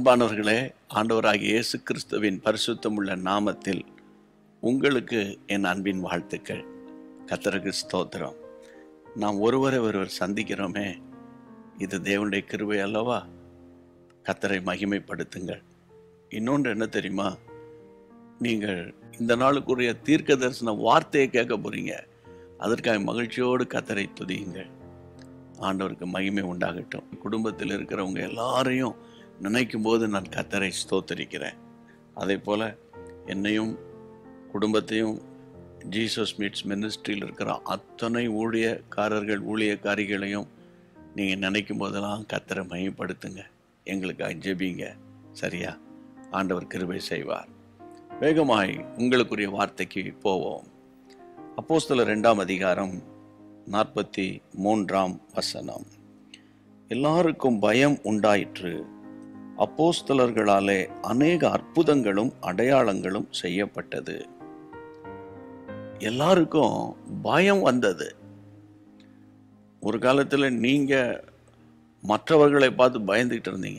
அன்பானவர்களே ஆண்டவராகிய இயேசு கிறிஸ்துவின் பரிசுத்தமுள்ள நாமத்தில் உங்களுக்கு என் அன்பின் வாழ்த்துக்கள் கத்தருக்கு ஸ்தோத்திரம் நாம் ஒருவரை ஒருவர் சந்திக்கிறோமே இது தேவனுடைய கிருபை அல்லவா கத்தரை மகிமைப்படுத்துங்கள் இன்னொன்று என்ன தெரியுமா நீங்கள் இந்த நாளுக்குரிய தீர்க்க தரிசன வார்த்தையை கேட்க போறீங்க அதற்காக மகிழ்ச்சியோடு கத்தரை துதியுங்கள் ஆண்டவருக்கு மகிமை உண்டாகட்டும் குடும்பத்தில் இருக்கிறவங்க எல்லாரையும் நினைக்கும் போது நான் கத்தரை ஸ்தோத்தரிக்கிறேன் அதே போல் என்னையும் குடும்பத்தையும் ஜீசஸ் மீட்ஸ் மினிஸ்ட்ரியில் இருக்கிற அத்தனை ஊழியக்காரர்கள் ஊழியக்காரிகளையும் நீங்கள் நினைக்கும் போதெல்லாம் கத்தரை மகிமைப்படுத்துங்க எங்களுக்காக ஜெபிங்க சரியா ஆண்டவர் கிருபை செய்வார் வேகமாய் உங்களுக்குரிய வார்த்தைக்கு போவோம் அப்போஸ்தலர் ரெண்டாம் அதிகாரம் நாற்பத்தி மூன்றாம் வசனம் எல்லாருக்கும் பயம் உண்டாயிற்று அப்போஸ்தலர்களாலே அநேக அற்புதங்களும் அடையாளங்களும் செய்யப்பட்டது எல்லாருக்கும் பயம் வந்தது ஒரு காலத்தில் நீங்க மற்றவர்களை பார்த்து பயந்துகிட்டு இருந்தீங்க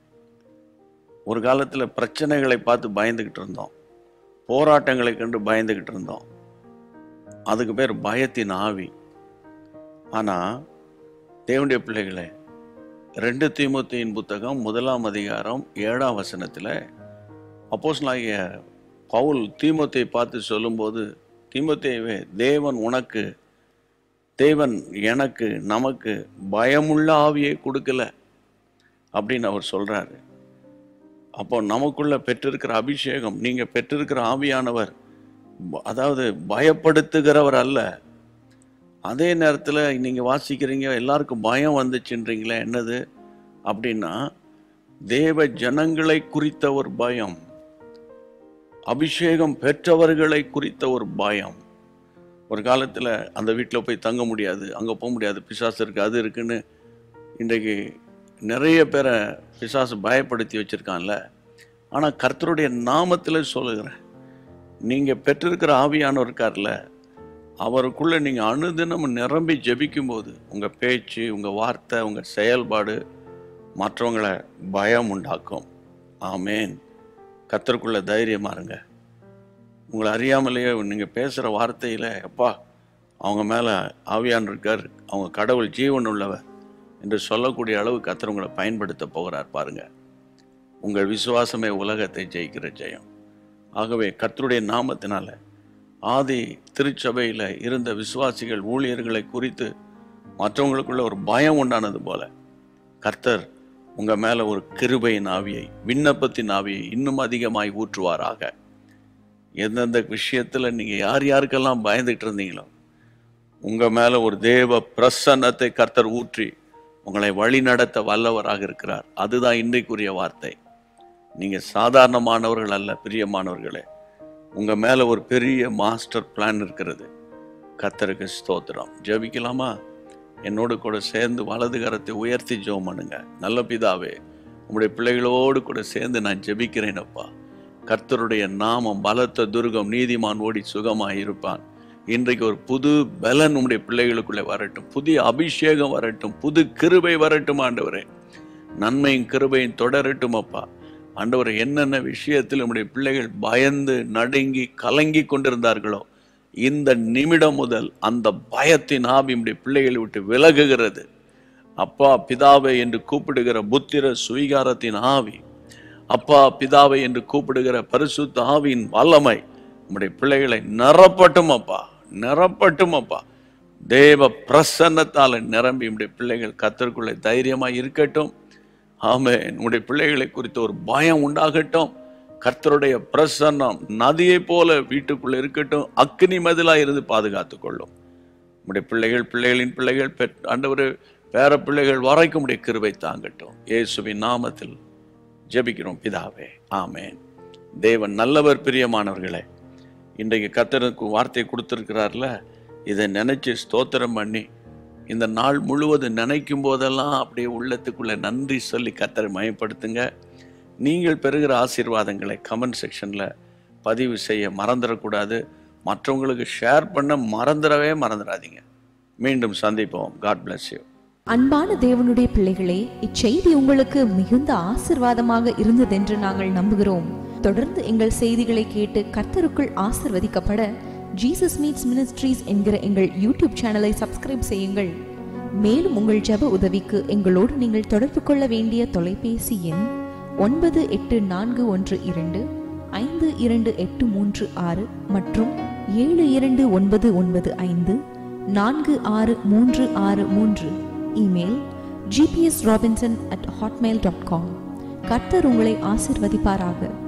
ஒரு காலத்தில் பிரச்சனைகளை பார்த்து பயந்துகிட்டு இருந்தோம் போராட்டங்களை கண்டு பயந்துகிட்டு இருந்தோம் அதுக்கு பேர் பயத்தின் ஆவி ஆனால் தேவனுடைய பிள்ளைகளே ரெண்டு தீமுத்தியின் புத்தகம் முதலாம் அதிகாரம் ஏழாம் வசனத்தில் அப்போஸ்தலனாகிய பவுல் தீமோத்தை பார்த்து சொல்லும்போது தீமோத்தேவே தேவன் உனக்கு தேவன் எனக்கு நமக்கு பயமுள்ள ஆவியை கொடுக்கல அப்படின்னு அவர் சொல்றாரு அப்போ நமக்குள்ள பெற்றிருக்கிற அபிஷேகம் நீங்க பெற்றிருக்கிற ஆவியானவர் ப- அதாவது பயப்படுத்துகிறவர் அல்ல அதே நேரத்தில் நீங்கள் வாசிக்கிறீங்க எல்லாருக்கும் பயம் வந்துச்சுன்றீங்களே என்னது அப்படின்னா தேவ ஜனங்களை குறித்த ஒரு பயம் அபிஷேகம் பெற்றவர்களை குறித்த ஒரு பயம் ஒரு காலத்தில் அந்த வீட்டில் போய் தங்க முடியாது அங்கே போக முடியாது பிசாசு இருக்குது அது இருக்குன்னு இன்றைக்கு நிறைய பேரை பிசாசு பயப்படுத்தி வச்சுருக்கான்ல ஆனால் கர்த்தருடைய நாமத்தில் சொல்லுகிறேன் நீங்கள் பெற்றிருக்கிற ஆவியானவர் இருக்கார்ல அவருக்குள்ள நீங்கள் அனுதினம் நிரம்பி ஜெபிக்கும்போது உங்கள் பேச்சு உங்கள் வார்த்தை உங்கள் செயல்பாடு மற்றவங்களை பயம் உண்டாக்கும் ஆமேன் கத்தருக்குள்ள தைரியமா இருங்க உங்களை அறியாமலேயே நீங்கள் பேசுகிற வார்த்தையில் எப்பா அவங்க மேலே ஆவியான் இருக்கார் அவங்க கடவுள் ஜீவன் உள்ளவர் என்று சொல்லக்கூடிய அளவு கத்தர் உங்களை பயன்படுத்த போகிறார் பாருங்க உங்கள் விசுவாசமே உலகத்தை ஜெயிக்கிற ஜெயம் ஆகவே கர்த்தருடைய நாமத்தினால ஆதி திருச்சபையில் இருந்த விசுவாசிகள் ஊழியர்களை குறித்து மற்றவங்களுக்குள்ள ஒரு பயம் உண்டானது போல கர்த்தர் உங்க மேல ஒரு கிருபையின் ஆவியை விண்ணப்பத்தின் ஆவியை இன்னும் அதிகமாய் ஊற்றுவாராக எந்தெந்த விஷயத்துல நீங்க யார் யாருக்கெல்லாம் பயந்துகிட்டு இருந்தீங்களோ உங்க மேல ஒரு தேவ பிரசன்னத்தை கர்த்தர் ஊற்றி உங்களை வழி நடத்த வல்லவராக இருக்கிறார் அதுதான் இன்றைக்குரிய வார்த்தை நீங்க சாதாரணமானவர்கள் அல்ல பிரியமானவர்களே உங்க மேல ஒரு பெரிய மாஸ்டர் பிளான் இருக்கிறது கத்தருக்கு ஸ்தோத்திரம் ஜெபிக்கலாமா என்னோடு கூட சேர்ந்து வலது கரத்தை உயர்த்தி ஜெபம் பண்ணுங்க நல்ல பிதாவே உங்களுடைய பிள்ளைகளோடு கூட சேர்ந்து நான் ஜெபிக்கிறேனப்பா கர்த்தருடைய நாமம் பலத்த துர்கம் நீதிமான் ஓடி சுகமாய் இருப்பான் இன்றைக்கு ஒரு புது பலன் உம்முடைய பிள்ளைகளுக்குள்ளே வரட்டும் புதிய அபிஷேகம் வரட்டும் புது கிருபை வரட்டும் ஆண்டவரே நன்மையும் கிருபையும் தொடரட்டும் அப்பா ஆண்டவர் என்னென்ன விஷயத்தில் நம்முடைய பிள்ளைகள் பயந்து நடுங்கி கலங்கி கொண்டிருந்தார்களோ இந்த நிமிடம் முதல் அந்த பயத்தின் ஆவி நம்முடைய பிள்ளைகளை விட்டு விலகுகிறது அப்பா பிதாவை என்று கூப்பிடுகிற புத்திர சுவீகாரத்தின் ஆவி அப்பா பிதாவை என்று கூப்பிடுகிற பரிசுத்த ஆவியின் வல்லமை நம்முடைய பிள்ளைகளை நிரப்பட்டும் அப்பா நிரப்பட்டும் அப்பா தேவ பிரசன்னத்தால் நிரம்பி நம்முடைய பிள்ளைகள் கத்தருக்குள்ளே தைரியமாக இருக்கட்டும் ஆமென் உடைய பிள்ளைகளை குறித்த ஒரு பயம் உண்டாகட்டும் கர்த்தருடைய பிரசன்னம் நதியை போல வீட்டுக்குள்ள இருக்கட்டும் அக்னி மதிலா இருந்து பாதுகாத்துக் கொள்ளும் உடைய பிள்ளைகள் பிள்ளைகளின் பிள்ளைகள் பெற் ஆண்டவர் பேர பிள்ளைகள் வரைக்கும் உடைய கிருபை தாங்கட்டும் இயேசுவின் நாமத்தில் ஜெபிக்கிறோம் பிதாவே ஆமென் தேவன் நல்லவர் பிரியமானவர்களே இன்றைக்கு கர்த்தருக்கு வார்த்தை கொடுத்திருக்கிறார்ல இதை நினைச்சு ஸ்தோத்திரம் பண்ணி இந்த நாள் முழுவதும் நினைக்கும் போதெல்லாம் அப்படியே உள்ளத்துக்குள்ள நன்றி சொல்லி கத்தரை மயப்படுத்துங்க நீங்கள் பெறுகிற ஆசீர்வாதங்களை கமெண்ட் செக்ஷனில் பதிவு செய்ய மறந்துடக்கூடாது மற்றவங்களுக்கு ஷேர் பண்ண மறந்துடவே மறந்துடாதீங்க மீண்டும் சந்திப்போம் காட் bless யூ அன்பான தேவனுடைய பிள்ளைகளே இச்செய்தி உங்களுக்கு மிகுந்த ஆசிர்வாதமாக இருந்ததென்று நாங்கள் நம்புகிறோம் தொடர்ந்து எங்கள் செய்திகளை கேட்டு கர்த்தருக்குள் ஆசிர்வதிக்கப்பட ஜீசஸ் மீட்ஸ் மினிஸ்ட்ரீஸ் என்கிற எங்கள் யூடியூப் சேனலை சப்ஸ்கிரைப் செய்யுங்கள் மேலும் உங்கள் ஜெப உதவிக்கு எங்களோடு நீங்கள் தொடர்பு கொள்ள வேண்டிய தொலைபேசி எண் ஒன்பது எட்டு நான்கு ஒன்று இரண்டு ஐந்து இரண்டு எட்டு மூன்று ஆறு மற்றும் ஏழு இரண்டு ஒன்பது ஒன்பது ஐந்து நான்கு ஆறு மூன்று ஆறு மூன்று email GPS Robinson at Hotmail dot com கர்த்தர் உங்களை ஆசிர்வதிப்பாராக